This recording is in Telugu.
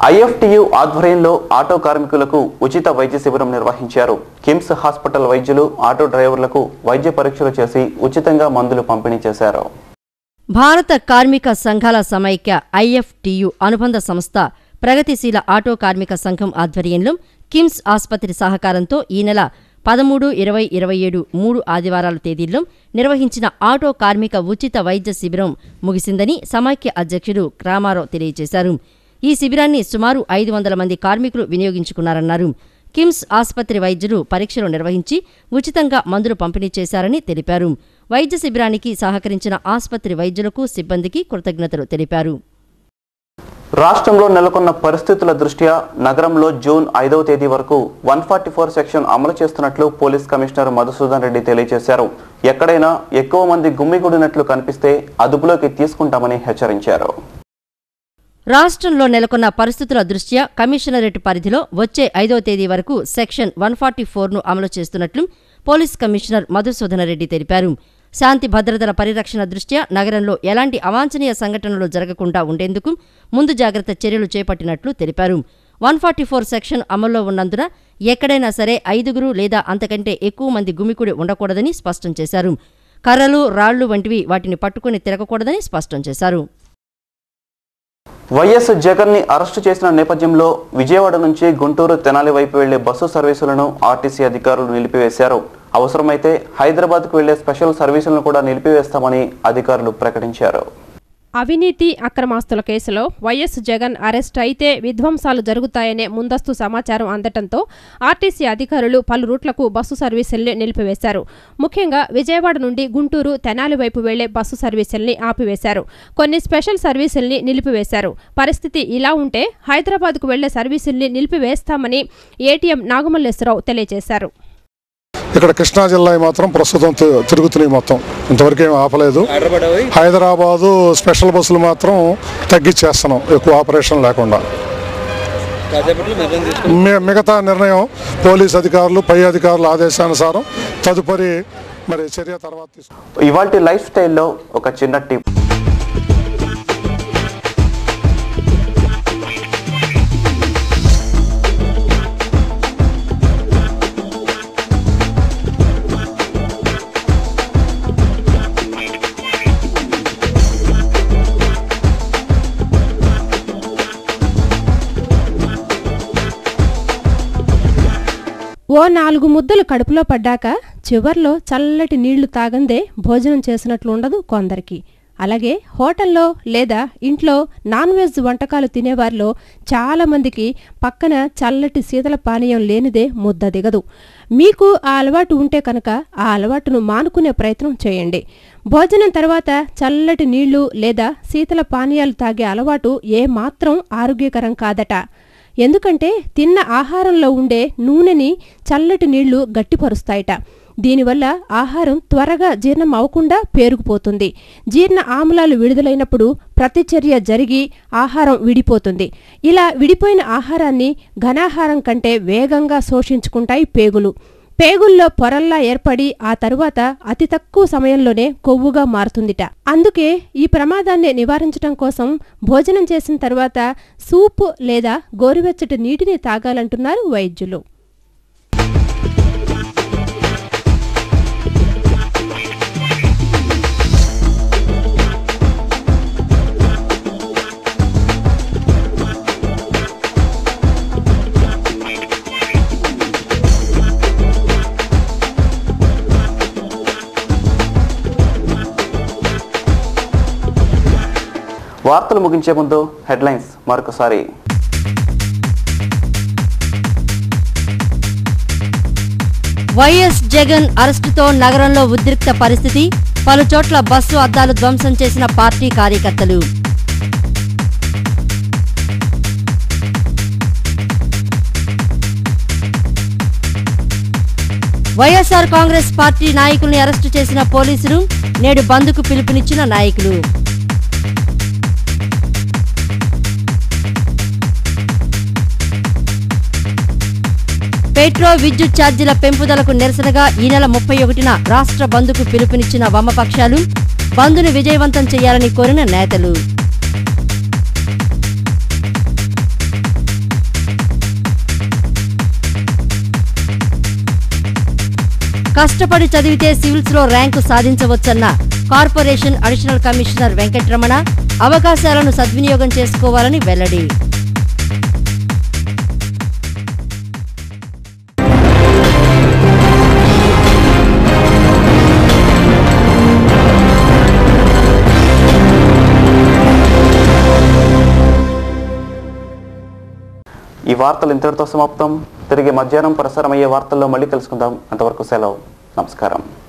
ఐఎఫ్టియు ఆధ్వర్యంలో ఆటో కార్మికులకు ఉచిత వైద్య శిబిరం నిర్వహించారు కిమ్స్ హాస్పిటల్ వైద్యులు ఆటో డ్రైవర్లకు వైద్య పరీక్షలు చేసి ఉచితంగా మందులు పంపిణీ చేశారు భారత కార్మిక సంఘాల సమైక్య ఐఎఫ్టియు అనుబంధ సంస్థ ప్రగతిశీల ఆటో కార్మిక సంఘం ఆధ్వర్యంలో కిమ్స్ ఆసుపత్రి సహకారంతో ఈ నెల పదమూడు ఇరవై ఇరవై ఏడు మూడు ఆదివారాల తేదీల్లో నిర్వహించిన ఆటో కార్మిక ఉచిత వైద్య శిబిరం ముగిసిందని సమైక్య అధ్యక్షుడు రామారావు తెలియజేశారు ఈ శిబిరాన్ని సుమారు ఐదు వందల మంది కార్మికులు వినియోగించుకున్నారన్నారు కిమ్స్ ఆసుపత్రి వైద్యులు పరీక్షలు నిర్వహించి ఉచితంగా మందులు పంపిణీ చేశారని తెలిపారు వైద్య శిబిరానికి సహకరించిన ఆసుపత్రి వైద్యులకు సిబ్బందికి కృతజ్ఞతలు తెలిపారు రాష్ట్రంలో నెలకొన్న పరిస్థితుల దృష్ట్యా నగరంలో జూన్ ఐదవ తేదీ వరకు వన్ ఫార్టీ ఫోర్ సెక్షన్ అమలు చేస్తున్నట్లు పోలీస్ కమిషనర్ మధుసూదన్ రెడ్డి తెలియజేశారు ఎక్కడైనా ఎక్కువ మంది గుమ్మిగూడినట్లు కనిపిస్తే అదుపులోకి తీసుకుంటామని హెచ్చరించారు రాష్ట్రంలో నెలకొన్న పరిస్థితుల దృష్ట్యా కమిషనరేట్ పరిధిలో వచ్చే ఐదవ తేదీ వరకు సెక్షన్ వన్ ఫార్టీ ఫోర్ను అమలు చేస్తున్నట్లు పోలీస్ కమిషనర్ మధుసూదనరెడ్డి తెలిపారు శాంతి భద్రతల పరిరక్షణ దృష్ట్యా నగరంలో ఎలాంటి అవాంఛనీయ సంఘటనలు జరగకుండా ఉండేందుకు ముందు జాగ్రత్త చర్యలు చేపట్టినట్లు తెలిపారు వన్ ఫార్టీ ఫోర్ సెక్షన్ అమల్లో ఉన్నందున ఎక్కడైనా సరే ఐదుగురు లేదా అంతకంటే ఎక్కువ మంది గుమికుడి ఉండకూడదని స్పష్టం చేశారు కర్రలు రాళ్లు వంటివి వాటిని పట్టుకుని తిరగకూడదని స్పష్టం చేశారు వైఎస్ జగన్ ని అరెస్టు చేసిన నేపథ్యంలో విజయవాడ నుంచి గుంటూరు తెనాలి వైపు వెళ్లే బస్సు సర్వీసులను ఆర్టీసీ అధికారులు నిలిపివేశారు అవసరమైతే హైదరాబాద్కు వెళ్లే స్పెషల్ సర్వీసులను కూడా నిలిపివేస్తామని అధికారులు ప్రకటించారు అవినీతి అక్రమాస్తుల కేసులో వైఎస్ జగన్ అరెస్ట్ అయితే విధ్వంసాలు జరుగుతాయనే ముందస్తు సమాచారం అందటంతో ఆర్టీసీ అధికారులు పలు రూట్లకు బస్సు సర్వీసుల్ని నిలిపివేశారు ముఖ్యంగా విజయవాడ నుండి గుంటూరు తెనాలి వైపు వెళ్లే బస్సు సర్వీసుల్ని ఆపివేశారు కొన్ని స్పెషల్ సర్వీసుల్ని నిలిపివేశారు పరిస్థితి ఇలా ఉంటే హైదరాబాద్కు వెళ్లే సర్వీసుల్ని నిలిపివేస్తామని ఏటీఎం నాగమల్లేశ్వరరావు తెలియజేశారు ఇక్కడ కృష్ణా జిల్లా మాత్రం ప్రస్తుతం తి- తిరుగుతున్నాయి మొత్తం ఇంతవరకు ఏం ఆపలేదు హైదరాబాదు స్పెషల్ బస్సులు మాత్రం తగ్గించేస్తున్నాం ఎక్కువ ఆపరేషన్ లేకుండా మి- మిగతా నిర్ణయం పోలీస్ అధికారులు పై అధికారుల ఆదేశానుసారం తదుపరి మరి చర్య తర్వాత తీసుకుంటాం ఇవాల్టి లైఫ్ స్టైల్లో ఒక చిన్న టిప్ ఓ నాలుగు ముద్దలు కడుపులో పడ్డాక చివర్లో చల్లటి నీళ్లు తాగందే భోజనం చేసినట్లు ఉండదు కొందరికి అలాగే హోటల్లో లేదా ఇంట్లో నాన్ వెజ్ వంటకాలు తినేవారిలో చాలా మందికి పక్కన చల్లటి శీతల పానీయం లేనిదే ముద్ద దిగదు మీకు ఆ అలవాటు ఉంటే కనుక ఆ అలవాటును మానుకునే ప్రయత్నం చేయండి భోజనం తర్వాత చల్లటి నీళ్లు లేదా శీతల పానీయాలు తాగే అలవాటు ఏ మాత్రం ఆరోగ్యకరం కాదట ఎందుకంటే తిన్న ఆహారంలో ఉండే నూనెని చల్లటి నీళ్లు గట్టిపరుస్తాయట దీనివల్ల ఆహారం త్వరగా జీర్ణం అవ్వకుండా పేరుకుపోతుంది జీర్ణ ఆమ్లాలు విడుదలైనప్పుడు ప్రతిచర్య జరిగి ఆహారం విడిపోతుంది ఇలా విడిపోయిన ఆహారాన్ని ఘనాహారం కంటే వేగంగా శోషించుకుంటాయి పేగులు పేగుల్లో పొరల్లా ఏర్పడి ఆ తరువాత అతి తక్కువ సమయంలోనే కొవ్వుగా మారుతుందిట అందుకే ఈ ప్రమాదాన్ని నివారించడం కోసం భోజనం చేసిన తర్వాత సూప్ లేదా గోరువెచ్చటి నీటిని తాగాలంటున్నారు వైద్యులు వార్తలు ముగించే ముందు హెడ్లైన్స్ మరొకసారి వైఎస్ జగన్ అరెస్టుతో నగరంలో ఉద్రిక్త పరిస్థితి పలు చోట్ల బస్సు అద్దాలు ధ్వంసం చేసిన పార్టీ కార్యకర్తలు వైఎస్ఆర్ కాంగ్రెస్ పార్టీ నాయకుల్ని అరెస్టు చేసిన పోలీసులు నేడు బంద్కు పిలుపునిచ్చిన నాయకులు పెట్రో విద్యుత్ ఛార్జీల పెంపుదలకు నిరసనగా ఈ నెల ముప్పై ఒకటిన రాష్ట్ర బంద్కు పిలుపునిచ్చిన వామపక్షాలు బంద్ను విజయవంతం చేయాలని కోరిన నేతలు కష్టపడి చదివితే సివిల్స్ లో ర్యాంకు సాధించవచ్చన్న కార్పొరేషన్ అడిషనల్ కమిషనర్ వెంకట్రమణ అవకాశాలను సద్వినియోగం చేసుకోవాలని వెల్లడి ఈ వార్తలు ఇంతటితో సమాప్తం తిరిగి మధ్యాహ్నం ప్రసారమయ్యే వార్తల్లో మళ్ళీ కలుసుకుందాం అంతవరకు సెలవు నమస్కారం